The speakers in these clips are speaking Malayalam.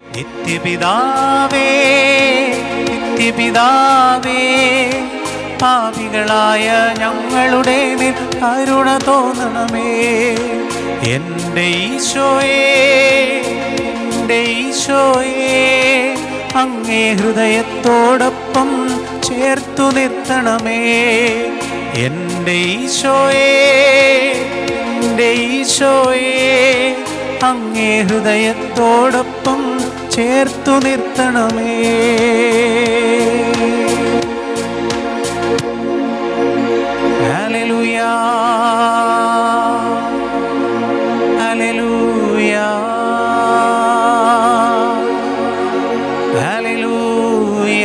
നിത്യപിതാവേ നിത്യപിതാവേ പാപികളായ ഞങ്ങളുടെ മേൽ കരുണ തോന്നണമേ എൻ്റെ ഈശോയേ എൻ്റെ ഈശോയേ അങ്ങേ ഹൃദയത്തോടൊപ്പം ചേർത്തു നിർത്തണമേ എൻ്റെ ഈശോയേ എൻ്റെ ഈശോയേ അങ്ങേ ഹൃദയത്തോടൊപ്പം ചേർത്തു നിർത്തണമേ ഹല്ലേലൂയ ഹല്ലേലൂയ ഹല്ലേലൂയ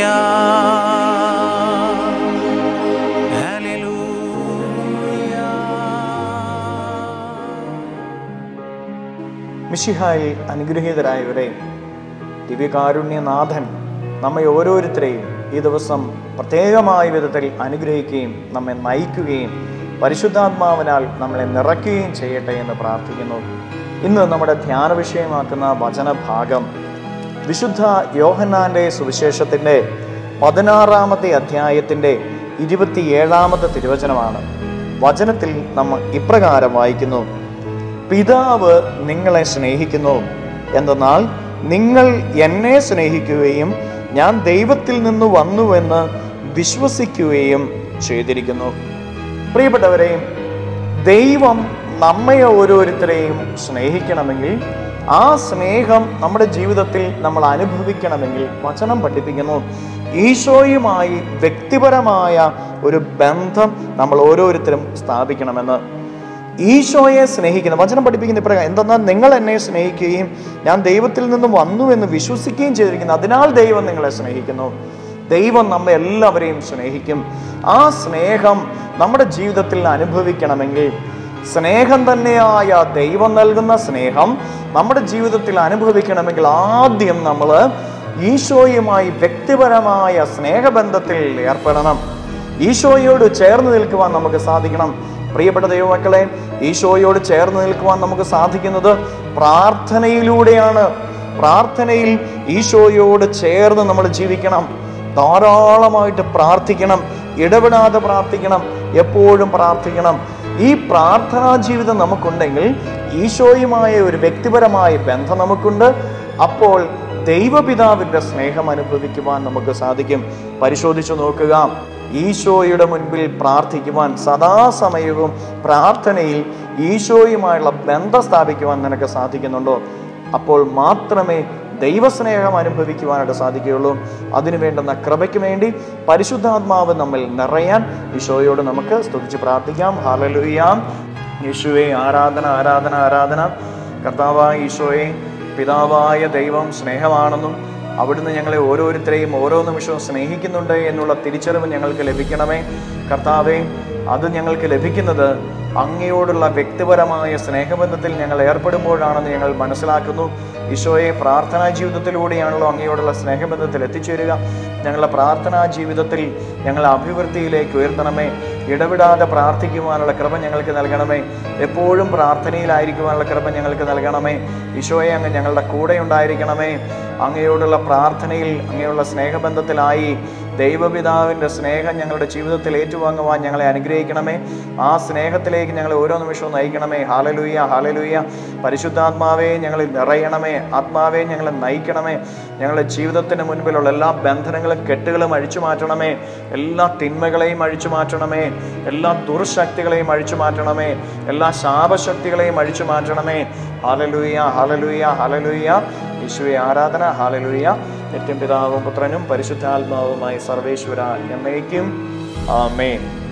ഹല്ലേലൂയ മിശിഹായിൽ അനുഗ്രഹീതരായവരെ ദിവ്യകാരുണ്യനാഥൻ നമ്മെ ഓരോരുത്തരെയും ഈ ദിവസം പ്രത്യേകമായ വിധത്തിൽ അനുഗ്രഹിക്കുകയും നമ്മെ നയിക്കുകയും പരിശുദ്ധാത്മാവിനാൽ നമ്മളെ നിറയ്ക്കുകയും ചെയ്യട്ടെ എന്ന് പ്രാർത്ഥിക്കുന്നു ഇന്ന് നമ്മുടെ ധ്യാന വിഷയമാക്കുന്ന വചനഭാഗം വിശുദ്ധ യോഹന്നാന്റെ സുവിശേഷത്തിൻ്റെ പതിനാറാമത്തെ അധ്യായത്തിൻ്റെ ഇരുപത്തിയേഴാമത്തെ തിരുവചനമാണ് വചനത്തിൽ നമ്മൾ ഇപ്രകാരം വായിക്കുന്നു പിതാവ് നിങ്ങളെ സ്നേഹിക്കുന്നു എന്തെന്നാൽ നിങ്ങൾ എന്നെ സ്നേഹിക്കുകയും ഞാൻ ദൈവത്തിൽ നിന്ന് വന്നുവെന്ന് വിശ്വസിക്കുകയും ചെയ്തിരിക്കുന്നു പ്രിയപ്പെട്ടവരെ ദൈവം നമ്മെ ഓരോരുത്തരെയും സ്നേഹിക്കണമെങ്കിൽ ആ സ്നേഹം നമ്മുടെ ജീവിതത്തിൽ നമ്മൾ അനുഭവിക്കണമെങ്കിൽ വചനം പഠിപ്പിക്കുന്നു ഈശോയുമായി വ്യക്തിപരമായ ഒരു ബന്ധം നമ്മൾ ഓരോരുത്തരും സ്ഥാപിക്കണമെന്ന് ഈശോയെ സ്നേഹിക്കുന്ന വചനം പഠിപ്പിക്കുന്ന ഇപ്രകാരം എന്തെന്നാൽ നിങ്ങൾ എന്നെ സ്നേഹിക്കുകയും ഞാൻ ദൈവത്തിൽ നിന്നും വന്നു എന്ന് വിശ്വസിക്കുകയും ചെയ്തിരിക്കുന്നു അതിനാൽ ദൈവം നിങ്ങളെ സ്നേഹിക്കുന്നു ദൈവം നമ്മെ എല്ലാവരെയും സ്നേഹിക്കും ആ സ്നേഹം നമ്മുടെ ജീവിതത്തിൽ അനുഭവിക്കണമെങ്കിൽ സ്നേഹം തന്നെയായ ദൈവം നൽകുന്ന സ്നേഹം നമ്മുടെ ജീവിതത്തിൽ അനുഭവിക്കണമെങ്കിൽ ആദ്യം നമ്മൾ ഈശോയുമായി വ്യക്തിപരമായ സ്നേഹബന്ധത്തിൽ ഏർപ്പെടണം ഈശോയോട് ചേർന്ന് നിൽക്കുവാൻ നമുക്ക് സാധിക്കണം പ്രിയപ്പെട്ട ദൈവമക്കളെ ഈശോയോട് ചേർന്ന് നിൽക്കുവാൻ നമുക്ക് സാധിക്കുന്നത് പ്രാർത്ഥനയിലൂടെയാണ് പ്രാർത്ഥനയിൽ ഈശോയോട് ചേർന്ന് നമ്മൾ ജീവിക്കണം ധാരാളമായിട്ട് പ്രാർത്ഥിക്കണം ഇടപെടാതെ പ്രാർത്ഥിക്കണം എപ്പോഴും പ്രാർത്ഥിക്കണം ഈ പ്രാർത്ഥനാ ജീവിതം നമുക്കുണ്ടെങ്കിൽ ഈശോയുമായ ഒരു വ്യക്തിപരമായ ബന്ധം നമുക്കുണ്ട് അപ്പോൾ ദൈവപിതാവിന്റെ സ്നേഹം അനുഭവിക്കുവാൻ നമുക്ക് സാധിക്കും പരിശോധിച്ചു നോക്കുക ഈശോയുടെ മുൻപിൽ പ്രാർത്ഥിക്കുവാൻ സദാസമയവും പ്രാർത്ഥനയിൽ ഈശോയുമായുള്ള ബന്ധം സ്ഥാപിക്കുവാൻ നിനക്ക് സാധിക്കുന്നുണ്ടോ അപ്പോൾ മാത്രമേ ദൈവസ്നേഹം അനുഭവിക്കുവാനായിട്ട് സാധിക്കുകയുള്ളൂ അതിനു വേണ്ടുന്ന കൃപയ്ക്ക് വേണ്ടി പരിശുദ്ധാത്മാവ് നമ്മിൽ നിറയാൻ ഈശോയോട് നമുക്ക് സ്തുതിച്ച് പ്രാർത്ഥിക്കാം ഹാലലുയാം യേശുവെ ആരാധന ആരാധന ആരാധന കർത്താവായ ഈശോയെ പിതാവായ ദൈവം സ്നേഹമാണെന്നും അവിടുന്ന് ഞങ്ങളെ ഓരോരുത്തരെയും ഓരോ നിമിഷവും സ്നേഹിക്കുന്നുണ്ട് എന്നുള്ള തിരിച്ചറിവ് ഞങ്ങൾക്ക് ലഭിക്കണമേ കർത്താവെ അത് ഞങ്ങൾക്ക് ലഭിക്കുന്നത് അങ്ങയോടുള്ള വ്യക്തിപരമായ സ്നേഹബന്ധത്തിൽ ഞങ്ങൾ ഏർപ്പെടുമ്പോഴാണെന്ന് ഞങ്ങൾ മനസ്സിലാക്കുന്നു ഈശോയെ പ്രാർത്ഥനാ ജീവിതത്തിലൂടെയാണല്ലോ അങ്ങയോടുള്ള സ്നേഹബന്ധത്തിൽ എത്തിച്ചേരുക ഞങ്ങളുടെ പ്രാർത്ഥനാ ജീവിതത്തിൽ ഞങ്ങൾ അഭിവൃദ്ധിയിലേക്ക് ഉയർത്തണമേ ഇടവിടാതെ പ്രാർത്ഥിക്കുവാനുള്ള കൃപ ഞങ്ങൾക്ക് നൽകണമേ എപ്പോഴും പ്രാർത്ഥനയിലായിരിക്കുവാനുള്ള കൃപ ഞങ്ങൾക്ക് നൽകണമേ ഈശോയെ അങ്ങ് ഞങ്ങളുടെ കൂടെ ഉണ്ടായിരിക്കണമേ അങ്ങയോടുള്ള പ്രാർത്ഥനയിൽ അങ്ങയുള്ള സ്നേഹബന്ധത്തിലായി ദൈവപിതാവിൻ്റെ സ്നേഹം ഞങ്ങളുടെ ജീവിതത്തിൽ ഏറ്റുവാങ്ങുവാൻ ഞങ്ങളെ അനുഗ്രഹിക്കണമേ ആ സ്നേഹത്തിലേക്ക് ഞങ്ങളെ ഓരോ നിമിഷവും നയിക്കണമേ ഹാലലൂയ ഹാലലൂയ പരിശുദ്ധാത്മാവെ ഞങ്ങളിൽ നിറയണമേ ആത്മാവെ ഞങ്ങളെ നയിക്കണമേ ഞങ്ങളുടെ ജീവിതത്തിന് മുൻപിലുള്ള എല്ലാ ബന്ധനങ്ങളും കെട്ടുകളും അഴിച്ചു മാറ്റണമേ എല്ലാ തിന്മകളെയും അഴിച്ചു മാറ്റണമേ എല്ലാ ദുർശക്തികളെയും അഴിച്ചു മാറ്റണമേ എല്ലാ ശാപശക്തികളെയും അഴിച്ചു മാറ്റണമേ ഹാലലൂയ ഹാലലൂയ ഹാലലൂയ യേശുവെ ആരാധന ഹാലലൂയ നിത്യം പിതാവും പുത്രനും പരിശുദ്ധാത്മാവുമായി സർവേശ്വര എന്നേക്കും ആമേൻ